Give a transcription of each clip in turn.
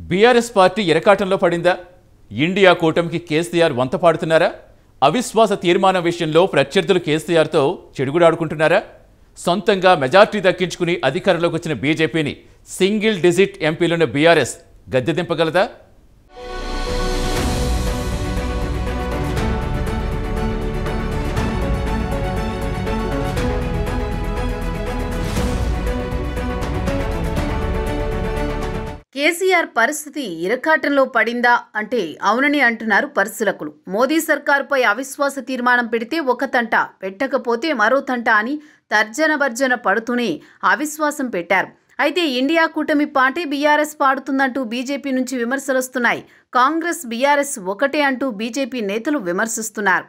BRS party ఎరకాటంలో పడిందా India కూటమికి కేసీఆర్ వంత పాడుతున్నారా అవిశ్వాస తీర్మానం విషయంలో ప్రత్యర్థులు కేసీఆర్తో చెడుగుడాడుకుంటున్నారా సొంతంగా మెజార్టీ దక్కించుకుని అధికారంలోకి వచ్చిన బీజేపీని సింగిల్ డిజిట్ ఎంపీలున్న బీఆర్ఎస్ గద్దె దింపగలదా కేసీఆర్ పరిస్థితి ఇరకాటంలో పడిందా అంటే అవునని అంటున్నారు పరిశీలకులు మోదీ సర్కారుపై అవిశ్వాస తీర్మానం పెడితే ఒక తంట పెట్టకపోతే మరో తంట అని తర్జన భర్జన పడుతూనే అవిశ్వాసం పెట్టారు అయితే ఇండియా కూటమి పాటే బీఆర్ఎస్ పాడుతుందంటూ బీజేపీ నుంచి విమర్శలు వస్తున్నాయి కాంగ్రెస్ బీఆర్ఎస్ ఒకటే అంటూ బీజేపీ నేతలు విమర్శిస్తున్నారు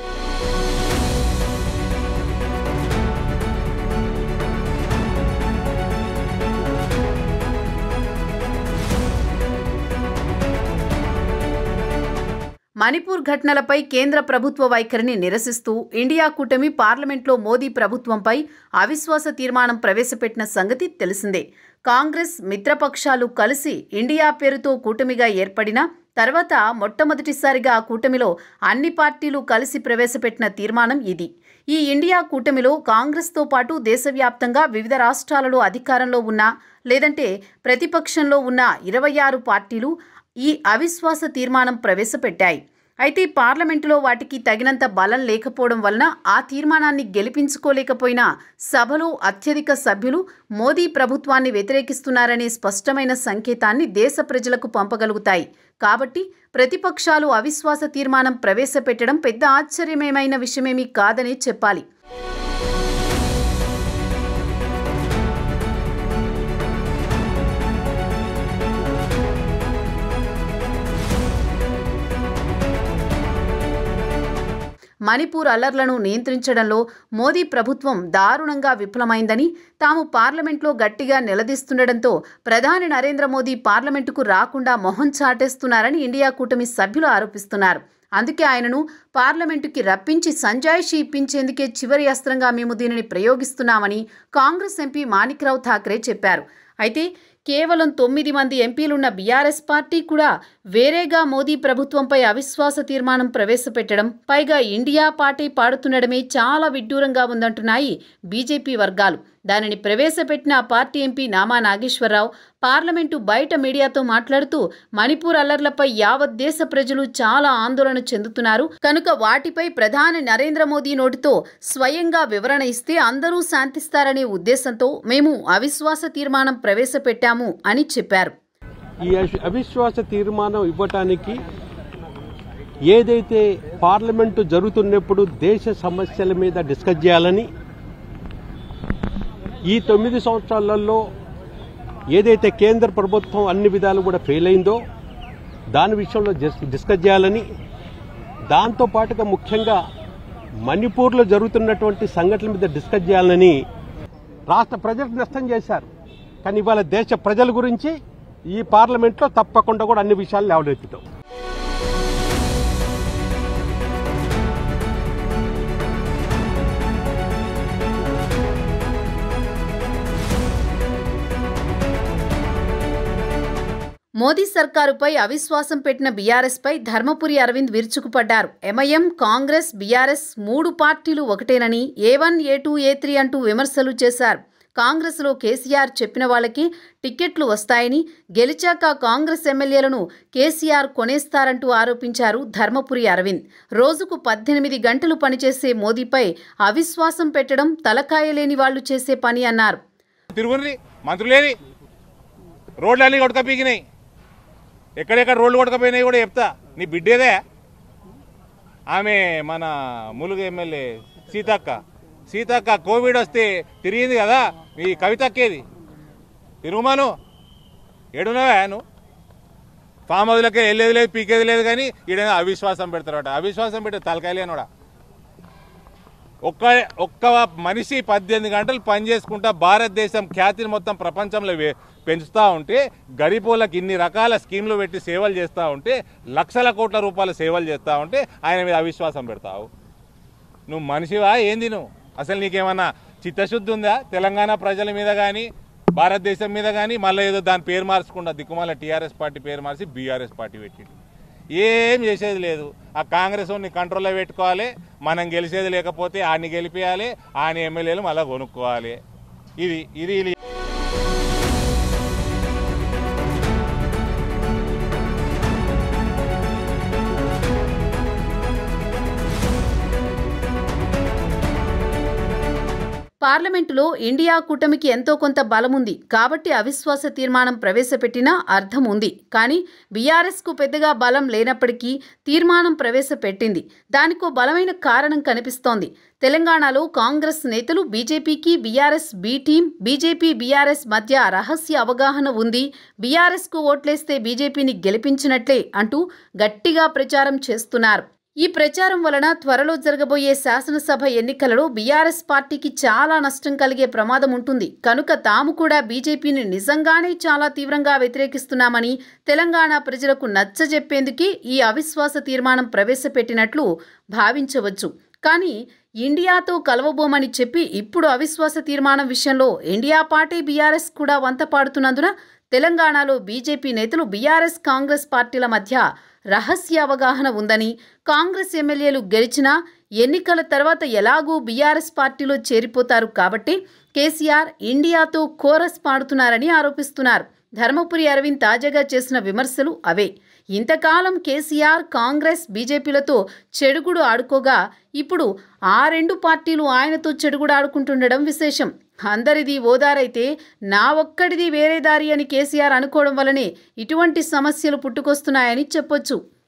మణిపూర్ ఘటనలపై కేంద్ర ప్రభుత్వ వైఖరిని నిరసిస్తూ ఇండియా కూటమి పార్లమెంట్లో మోదీ ప్రభుత్వంపై అవిశ్వాస తీర్మానం ప్రవేశపెట్టిన సంగతి తెలిసిందే కాంగ్రెస్ మిత్రపక్షాలు కలిసి ఇండియా పేరుతో కూటమిగా ఏర్పడిన తర్వాత మొట్టమొదటిసారిగా ఆ కూటమిలో అన్ని పార్టీలు కలిసి ప్రవేశపెట్టిన తీర్మానం ఇది ఈ ఇండియా కూటమిలో కాంగ్రెస్తో పాటు దేశవ్యాప్తంగా వివిధ రాష్ట్రాలలో అధికారంలో ఉన్న లేదంటే ప్రతిపక్షంలో ఉన్న ఇరవై ఆరు పార్టీలు ఈ అవిశ్వాస తీర్మానం ప్రవేశపెట్టాయి అయితే పార్లమెంటులో వాటికి తగినంత బలం లేకపోవడం వలన ఆ తీర్మానాన్ని గెలిపించుకోలేకపోయినా సభలో అత్యధిక సభ్యులు మోదీ ప్రభుత్వాన్ని వ్యతిరేకిస్తున్నారనే స్పష్టమైన సంకేతాన్ని దేశ ప్రజలకు పంపగలుగుతాయి కాబట్టి ప్రతిపక్షాలు అవిశ్వాస తీర్మానం ప్రవేశపెట్టడం పెద్ద ఆశ్చర్యమేమైన విషయమేమీ కాదని చెప్పాలి మణిపూర్ అల్లర్లను నియంత్రించడంలో మోదీ ప్రభుత్వం దారుణంగా విఫలమైందని తాము పార్లమెంట్లో గట్టిగా నిలదీస్తుండటంతో ప్రధాని నరేంద్ర మోదీ పార్లమెంటుకు రాకుండా మొహం చాటేస్తున్నారని ఇండియా కూటమి సభ్యులు ఆరోపిస్తున్నారు అందుకే ఆయనను పార్లమెంటుకి రప్పించి సంజాయిషి ఇప్పించేందుకే చివరి అస్త్రంగా మేము దీనిని ప్రయోగిస్తున్నామని కాంగ్రెస్ ఎంపీ మాణిక్రావు ఠాక్రే చెప్పారు అయితే కేవలం తొమ్మిది మంది ఎంపీలున్న బీఆర్ఎస్ పార్టీ కూడా వేరేగా మోదీ ప్రభుత్వంపై అవిశ్వాస తీర్మానం ప్రవేశపెట్టడం పైగా ఇండియా పార్టీ పాడుతుండడమే చాలా విడ్డూరంగా ఉందంటున్నాయి బీజేపీ వర్గాలు దానిని ప్రవేశపెట్టిన ఆ party MP Nama Nageswararao parliament బయట మీడియాతో మాట్లాడుతూ మణిపూర్ అల్లర్లపై యావత్ దేశ ప్రజలు చాలా ఆందోళన చెందుతున్నారు కనుక వాటిపై ప్రధాని నరేంద్ర మోదీ నోటితో స్వయంగా వివరణ ఇస్తే అందరూ శాంతిస్తారనే ఉద్దేశంతో మేము అవిశ్వాస తీర్మానం ప్రవేశపెట్టాము అని చెప్పారు ఈ అవి- అవిశ్వాస తీర్మానం ఇవ్వటానికి ఏదైతే పార్లమెంటు జరుగుతున్నప్పుడు దేశ సమస్యల మీద డిస్కస్ చేయాలని ఈ తొమ్మిది సంవత్సరాలలో ఏదైతే కేంద్ర ప్రభుత్వం అన్ని విధాలు కూడా ఫెయిల్ అయిందో దాని విషయంలో జస్- డిస్కస్ చేయాలని దాంతో పాటుగా ముఖ్యంగా మణిపూర్లో జరుగుతున్నటువంటి సంఘటనల మీద డిస్కస్ చేయాలని రాష్ట్ర ప్రజలకు నష్టం చేశారు కానీ ఇవాళ దేశ ప్రజల గురించి ఈ పార్లమెంట్లో తప్పకుండా కూడా అన్ని విషయాలు లేవనెత్తుతాం మోదీ సర్కారుపై అవిశ్వాసం పెట్టిన బీఆర్ఎస్పై ధర్మపురి అరవింద్ విరుచుకుపడ్డారు ఎంఐఎం కాంగ్రెస్ బీఆర్ఎస్ మూడు పార్టీలు ఒకటేనని A one A two A three అంటూ విమర్శలు చేశారు కాంగ్రెస్లో కేసీఆర్ చెప్పిన వాళ్ళకి టిక్కెట్లు వస్తాయని గెలిచాక కాంగ్రెస్ ఎమ్మెల్యేలను కేసీఆర్ కొనేస్తారంటూ ఆరోపించారు ధర్మపురి అరవింద్ రోజుకు పద్దెనిమిది గంటలు పనిచేసే మోదీపై అవిశ్వాసం పెట్టడం తలకాయ లేని వాళ్లు చేసే పని అన్నారు తిరుగుండ్రి మంత్రులేని రోడ్లు అన్ని కొడక పీకినాయి ఎక్కడెక్కడ రోడ్లు కొడకపోయినాయి కూడా చెప్తా నీ బిడ్డేదే ఆమె మన ములుగు ఎమ్మెల్యే సీతక్క సీతక్క కోవిడ్ వస్తే తిరిగింది కదా ఈ కవితక్కేది తిరుగుమాను ఏడున్నావా నువ్వు ఫామ్ హౌస్లకే వెళ్ళేది లేదు పీకేది లేదు కానీ ఈడ అవిశ్వాసం పెడతారట అవిశ్వాసం పెట్టే తలకాయలేనోడా ఒక్క ఒక్క మనిషి పద్దెనిమిది గంటలు పనిచేసుకుంటా భారతదేశం ఖ్యాతిని మొత్తం ప్రపంచంలో వే- పెంచుతా ఉంటే గరీబోళ్ళకి ఇన్ని రకాల స్కీమ్లు పెట్టి సేవలు చేస్తూ ఉంటే లక్షల కోట్ల రూపాయల సేవలు చేస్తూ ఉంటే ఆయన మీద అవిశ్వాసం పెడతావు నువ్వు మనిషివా ఏంది నువ్వు అసలు నీకేమన్నా చిత్తశుద్ధి ఉందా తెలంగాణ ప్రజల మీద కానీ భారతదేశం మీద కానీ మళ్ళీ ఏదో దాని పేరు మార్చకుండా దిక్కుమాల టీఆర్ఎస్ పార్టీ పేరు మార్చి బీఆర్ఎస్ పార్టీ పెట్టిండు ఏం చేసేది లేదు ఆ కాంగ్రెస్ వాడిని కంట్రోల్లో పెట్టుకోవాలి మనం గెలిచేది లేకపోతే ఆడిని గెలిపేయాలి ఆయన ఎమ్మెల్యేలు మళ్ళీ కొనుక్కోవాలి ఇది ఇది ఇది పార్లమెంటులో ఇండియా కూటమికి ఎంతో కొంత బలముంది కాబట్టి అవిశ్వాస తీర్మానం ప్రవేశపెట్టినా అర్థం ఉంది కానీ బీఆర్ఎస్కు పెద్దగా బలం లేనప్పటికీ తీర్మానం ప్రవేశపెట్టింది దానికో బలమైన కారణం కనిపిస్తోంది తెలంగాణలో కాంగ్రెస్ నేతలు బీజేపీకి BRS B team BJP BRS మధ్య రహస్య అవగాహన ఉంది బీఆర్ఎస్కు ఓట్లేస్తే బీజేపీని గెలిపించినట్లే అంటూ గట్టిగా ప్రచారం చేస్తున్నారు ఈ ప్రచారం వలన త్వరలో జరగబోయే శాసనసభ ఎన్నికలలో బీఆర్ఎస్ పార్టీకి చాలా నష్టం కలిగే ప్రమాదం ఉంటుంది కనుక తాము కూడా బీజేపీని నిజంగానే చాలా తీవ్రంగా వ్యతిరేకిస్తున్నామని తెలంగాణ ప్రజలకు నచ్చజెప్పేందుకే ఈ అవిశ్వాస తీర్మానం ప్రవేశపెట్టినట్లు భావించవచ్చు కానీ ఇండియాతో కలవబోమని చెప్పి ఇప్పుడు అవిశ్వాస తీర్మానం విషయంలో ఇండియా పార్టీ బీఆర్ఎస్ కూడా వంత పాడుతున్నందున తెలంగాణలో బీజేపీ నేతలు బీఆర్ఎస్ కాంగ్రెస్ పార్టీల మధ్య రహస్య అవగాహన ఉందని కాంగ్రెస్ ఎమ్మెల్యేలు గెలిచినా ఎన్నికల తర్వాత ఎలాగూ బీఆర్ఎస్ పార్టీలో చేరిపోతారు కాబట్టి కేసీఆర్ ఇండియాతో కోరస్ పాడుతున్నారని ఆరోపిస్తున్నారు ధర్మపురి అరవింద్ తాజాగా చేసిన విమర్శలు అవే ఇంతకాలం కేసీఆర్ కాంగ్రెస్ బీజేపీలతో చెడుగుడు ఆడుకోగా ఇప్పుడు ఆ రెండు పార్టీలు ఆయనతో చెడుగుడు ఆడుకుంటుండడం విశేషం అందరిది ఓదారైతే నా ఒక్కడిది వేరే దారి అని కేసీఆర్ అనుకోవడం వల్లనే ఇటువంటి సమస్యలు పుట్టుకొస్తున్నాయని చెప్పొచ్చు